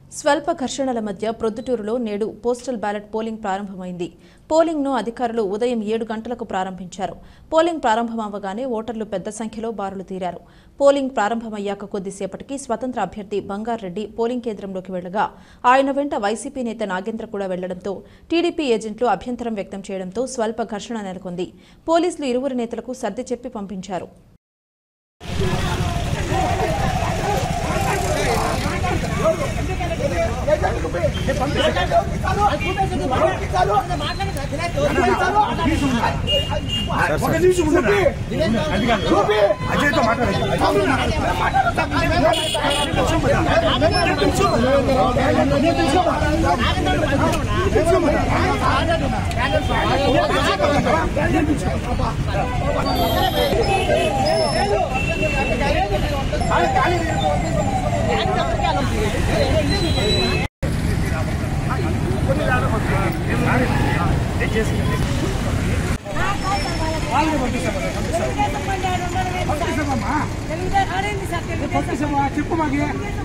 స్వల్ప ఘర్షణల మధ్య ప్రొద్దుటూరులో నేడు పోస్టల్ బ్యాలెట్ పోలింగ్ ప్రారంభమైంది పోలింగ్ను అధికారులు ఉదయం ఏడు గంటలకు ప్రారంభించారు పోలింగ్ ప్రారంభమవగానే ఓటర్లు పెద్ద సంఖ్యలో బారులు తీరారు పోలింగ్ ప్రారంభమయ్యాక కొద్దిసేపటికి స్వతంత్ర అభ్యర్థి బంగారెడ్డి పోలింగ్ కేంద్రంలోకి వెళ్లగా ఆయన వెంట వైసీపీ నేత నాగేంద్ర కూడా వెళ్లడంతో టీడీపీ ఏజెంట్లు అభ్యంతరం వ్యక్తం చేయడంతో స్వల్ప ఘర్షణ నెలకొంది పోలీసులు ఇరువురు నేతలకు సర్ది చెప్పి పంపించారు ఒక నిమిషం ఉండండి. చూపి. అజయ్తో మాట్లాడండి పంపిస్తామా చెప్పు మాకి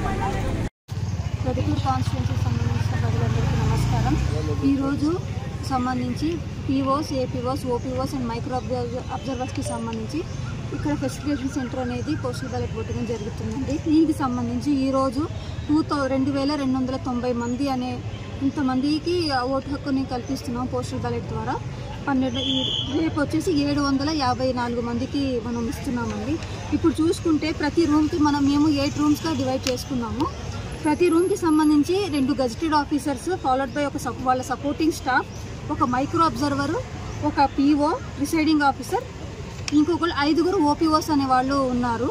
ప్రొద్దుటూరు కాన్స్టిట్యున్సీ సంబంధించిన ప్రజలందరికీ నమస్కారం ఈరోజు సంబంధించి POs APOs OPOs and micro observe అబ్జర్వర్స్కి సంబంధించి ఇక్కడ ఫెసిలిటేషన్ సెంటర్ అనేది పోస్టల్ బ్యాలెట్ ఓటింగ్ జరుగుతుందండి దీనికి సంబంధించి ఈరోజు టూ థౌ రెండు వేల రెండు వందల తొంభై మంది అనే ఇంతమందికి ఓటు హక్కుని కల్పిస్తున్నాం పోస్టల్ బ్యాలెట్ ద్వారా పన్నెండు ఈ రేపు వచ్చేసి ఏడు వందల యాభై నాలుగు మందికి మనం ఇస్తున్నామండి ఇప్పుడు చూసుకుంటే ప్రతి రూమ్కి మనం మేము ఎయిట్ రూమ్స్గా డివైడ్ చేసుకున్నాము ప్రతి రూమ్కి సంబంధించి రెండు గజిటెడ్ ఆఫీసర్స్ ఫాలోడ్ బై ఒక సప్ వాళ్ళ సపోర్టింగ్ స్టాఫ్ ఒక మైక్రో అబ్జర్వరు ఒక పీఓ ప్రిసైడింగ్ ఆఫీసర్ ఇంకొకరు ఐదుగురు ఓపీఓస్ అనే వాళ్ళు ఉన్నారు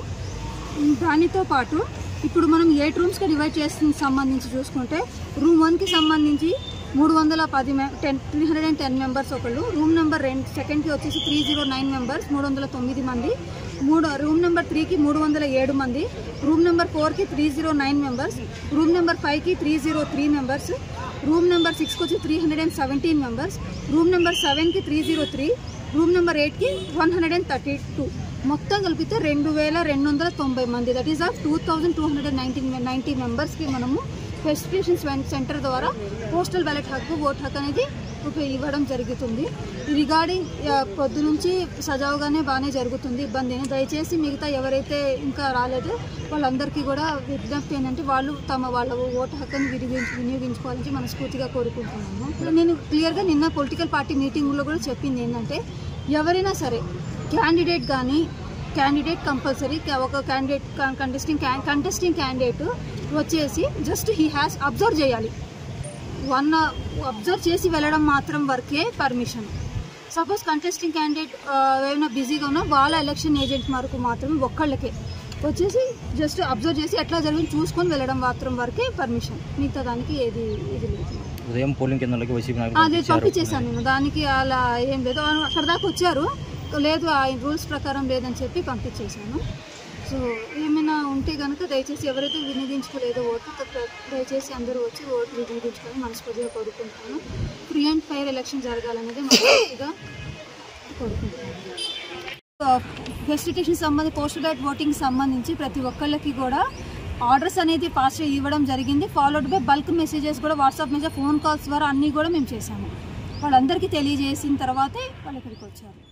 దానితో పాటు ఇప్పుడు మనం ఎయిట్ రూమ్స్కి డివైడ్ చేసిన సంబంధించి చూసుకుంటే రూమ్ వన్కి సంబంధించి మూడు వందల పది మే ten three hundred and ten members ఒకళ్ళు రూమ్ నెంబర్ రెండు సెకండ్కి వచ్చేసి త్రీ జీరో నైన్ మెంబర్స్ మూడు వందల తొమ్మిది మంది మూడు రూమ్ నెంబర్ త్రీకి మూడు వందల ఏడు మంది రూమ్ నెంబర్ ఫోర్కి three zero nine members room number ఫైవ్కి three zero three members room number సిక్స్కి వచ్చి three hundred and seventeen members room number సెవెన్కి three zero three room number ఎయిట్కి one hundred and thirty two మొత్తం కలిపితే రెండు వేల రెండు వందల తొంభై మంది that is of two thousand two hundred and nineteen ninety మెంబర్స్కి మనము ఫెసిలిటేషన్ సెంటర్ ద్వారా పోస్టల్ బ్యాలెట్ హక్కు ఓట్ హక్కు అనేది ఉప- ఇవ్వడం జరుగుతుంది రిగార్డింగ్ పొద్దు నుంచి సజావుగానే బాగానే జరుగుతుంది ఇబ్బంది ఏమీ. దయచేసి మిగతా ఎవరైతే ఇంకా రాలేదో వాళ్ళందరికీ కూడా విజ్ఞప్తి ఏంటంటే వాళ్ళు తమ వాళ్ళ ఓటు హక్కుని వినియోగించు వినియోగించుకోవాలని మనస్ఫూర్తిగా కోరుకుంటున్నాము ఇప్పుడు నేను క్లియర్గా నిన్న పొలిటికల్ పార్టీ మీటింగ్లో కూడా చెప్పింది ఏంటంటే ఎవరైనా సరే క్యాండిడేట్ కానీ క్యాండిడేట్ కంపల్సరీ ఒక క్యాండిడేట్ కంటెస్టింగ్ కంటెస్టింగ్ క్యాండిడేట్ వచ్చేసి జస్ట్ హీ హ్యాస్ అబ్జర్వ్ చేయాలి వన్ అబ్జర్వ్ చేసి వెళ్ళడం మాత్రం వరకే పర్మిషన్ సపోజ్ కంటెస్టింగ్ క్యాండిడేట్ ఏమైనా బిజీగా ఉన్నా వాళ్ళ ఎలక్షన్ ఏజెంట్ వరకు మాత్రం ఒక్కళ్ళకే వచ్చేసి జస్ట్ అబ్జర్వ్ చేసి ఎట్లా జరిగింది చూసుకొని వెళ్ళడం మాత్రం వరకే పర్మిషన్ మిగతా దానికి ఏది ఇది లేదు ఉదయం పోలింగ్ కేంద్రాలకి వైసీపీ నాయకులు అదే పంపించారు. పంపించేశాను నేను దానికి అలా ఏం లేదు అక్కడ దాకా వచ్చారు లేదు ఆ రూల్స్ ప్రకారం లేదని చెప్పి పంపించేశాను సో ఏమైనా ఉంటే కనుక దయచేసి ఎవరైతే వినియోగించుకోలేదో ఓటు త- దయచేసి అందరూ వచ్చి ఓటు వినియోగించుకొని మనస్ఫూర్తిగా కోరుకుంటున్నాను ఫ్రీ అండ్ ఫైర్ ఎలక్షన్ జరగాలనేది మనస్ఫూర్తిగా కోరుకుంటున్నాను ఫెసిలిటేషన్ సంబంధించి పోస్టల్ బ్యాలెట్ ఓటింగ్ సంబంధించి ప్రతి ఒక్కళ్ళకి కూడా ఆర్డర్స్ అనేది పాస్ ఇవ్వడం జరిగింది ఫాలోడ్ బై బల్క్ మెసేజెస్ కూడా వాట్సాప్ మెసేజ్ ఫోన్ కాల్స్ ద్వారా అన్నీ కూడా మేము చేశాము వాళ్ళందరికీ తెలియజేసిన తర్వాతే వాళ్ళు ఇక్కడికి వచ్చారు